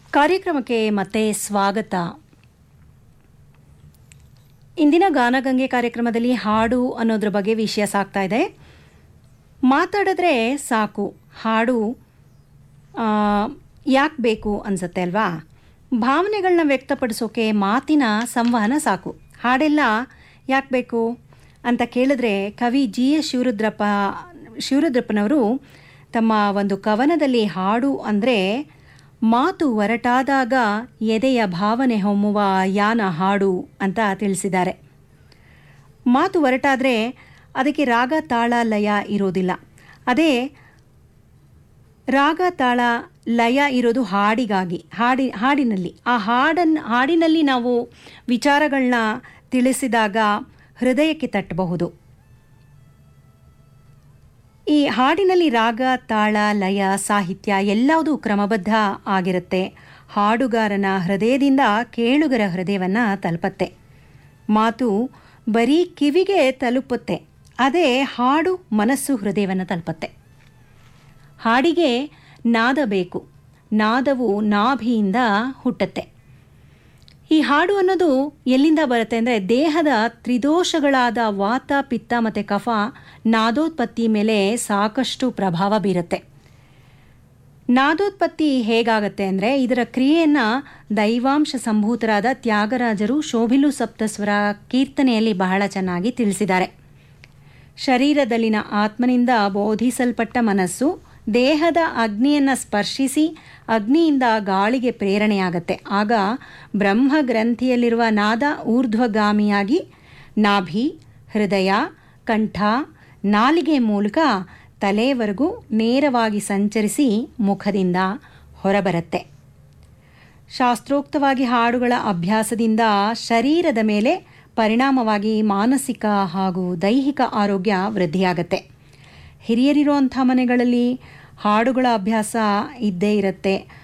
ಕಾರ್ಯಕ್ರಮಕ್ಕೆ ಮತ್ತೆ ಸ್ವಾಗತ ಇಂದಿನ ಗಾನಗಂಗೆ ಕಾರ್ಯಕ್ರಮದಲ್ಲಿ ಹಾಡು ಅನ್ನೋದ್ರ ಬಗ್ಗೆ ವಿಷಯ ಸಾಗ್ತಾ ಇದೆ ಮಾತಾಡಿದ್ರೆ ಸಾಕು ಹಾಡು ಯಾಕೆ ಬೇಕು ಅನ್ಸುತ್ತೆ ಅಲ್ವಾ ಭಾವನೆಗಳನ್ನ ವ್ಯಕ್ತಪಡಿಸೋಕೆ ಮಾತಿನ ಸಂವಹನ ಸಾಕು ಹಾಡೆಲ್ಲ ಯಾಕೆ ಬೇಕು ಅಂತ ಕೇಳಿದ್ರೆ ಕವಿ ಜಿ ಎಸ್ ಶಿವರುದ್ರಪ್ಪ ಶಿವರುದ್ರಪ್ಪನವರು ತಮ್ಮ ಒಂದು ಕವನದಲ್ಲಿ ಹಾಡು ಅಂದರೆ ಮಾತು ಹೊರಟಾದಾಗ ಎದೆಯ ಭಾವನೆ ಹೊಮ್ಮುವ ಯಾನ ಹಾಡು ಅಂತ ತಿಳಿಸಿದ್ದಾರೆ ಮಾತು ಹೊರಟಾದರೆ ಅದಕ್ಕೆ ರಾಗ ತಾಳ ಲಯ ಇರೋದಿಲ್ಲ ಅದೇ ರಾಗ ತಾಳ ಲಯ ಇರೋದು ಹಾಡಿಗಾಗಿ ಹಾಡಿ ಹಾಡಿನಲ್ಲಿ ಆ ಹಾಡನ್ನು ಹಾಡಿನಲ್ಲಿ ನಾವು ವಿಚಾರಗಳನ್ನ ತಿಳಿಸಿದಾಗ ಹೃದಯಕ್ಕೆ ತಟ್ಟಬಹುದು ಈ ಹಾಡಿನಲ್ಲಿ ರಾಗ ತಾಳ ಲಯ ಸಾಹಿತ್ಯ ಎಲ್ಲವೂ ಕ್ರಮಬದ್ಧ ಆಗಿರುತ್ತೆ ಹಾಡುಗಾರನ ಹೃದಯದಿಂದ ಕೇಳುಗರ ಹೃದಯವನ್ನು ತಲುಪತ್ತೆ ಮಾತು ಬರೀ ಕಿವಿಗೆ ತಲುಪುತ್ತೆ ಅದೇ ಹಾಡು ಮನಸ್ಸು ಹೃದಯವನ್ನು ತಲುಪತ್ತೆ ಹಾಡಿಗೆ ನಾದ ಬೇಕು ನಾದವು ನಾಭಿಯಿಂದ ಹುಟ್ಟತ್ತೆ ಈ ಹಾಡು ಅನ್ನೋದು ಎಲ್ಲಿಂದ ಬರುತ್ತೆ ಅಂದರೆ ದೇಹದ ತ್ರಿದೋಷಗಳಾದ ವಾತ ಪಿತ್ತ ಮತ್ತು ಕಫ ನಾದೋತ್ಪತ್ತಿ ಮೇಲೆ ಸಾಕಷ್ಟು ಪ್ರಭಾವ ಬೀರುತ್ತೆ ನಾದೋತ್ಪತ್ತಿ ಹೇಗಾಗತ್ತೆ ಅಂದರೆ ಇದರ ಕ್ರಿಯೆಯನ್ನು ದೈವಾಂಶ ಸಂಭೂತರಾದ ತ್ಯಾಗರಾಜರು ಶೋಭಿಲು ಸಪ್ತಸ್ವರ ಕೀರ್ತನೆಯಲ್ಲಿ ಬಹಳ ಚೆನ್ನಾಗಿ ತಿಳಿಸಿದ್ದಾರೆ ಶರೀರದಲ್ಲಿನ ಆತ್ಮನಿಂದ ಬೋಧಿಸಲ್ಪಟ್ಟ ಮನಸ್ಸು ದೇಹದ ಅಗ್ನಿಯನ್ನು ಸ್ಪರ್ಶಿಸಿ ಅಗ್ನಿಯಿಂದ ಗಾಳಿಗೆ ಪ್ರೇರಣೆಯಾಗತ್ತೆ ಆಗ ಬ್ರಹ್ಮ ಗ್ರಂಥಿಯಲ್ಲಿರುವ ನಾದ ಊರ್ಧ್ವಗಾಮಿಯಾಗಿ ನಾಭಿ ಹೃದಯ ಕಂಠ ನಾಲಿಗೆ ಮೂಲಕ ತಲೆವರೆಗೂ ನೇರವಾಗಿ ಸಂಚರಿಸಿ ಮುಖದಿಂದ ಹೊರಬರುತ್ತೆ ಶಾಸ್ತ್ರೋಕ್ತವಾಗಿ ಹಾಡುಗಳ ಅಭ್ಯಾಸದಿಂದ ಶರೀರದ ಮೇಲೆ ಪರಿಣಾಮವಾಗಿ ಮಾನಸಿಕ ಹಾಗೂ ದೈಹಿಕ ಆರೋಗ್ಯ ವೃದ್ಧಿಯಾಗತ್ತೆ ಹಿರಿಯರಿರುವಂಥ ಮನೆಗಳಲ್ಲಿ ಹಾಡುಗಳ ಅಭ್ಯಾಸ ಇದ್ದೇ ಇರುತ್ತೆ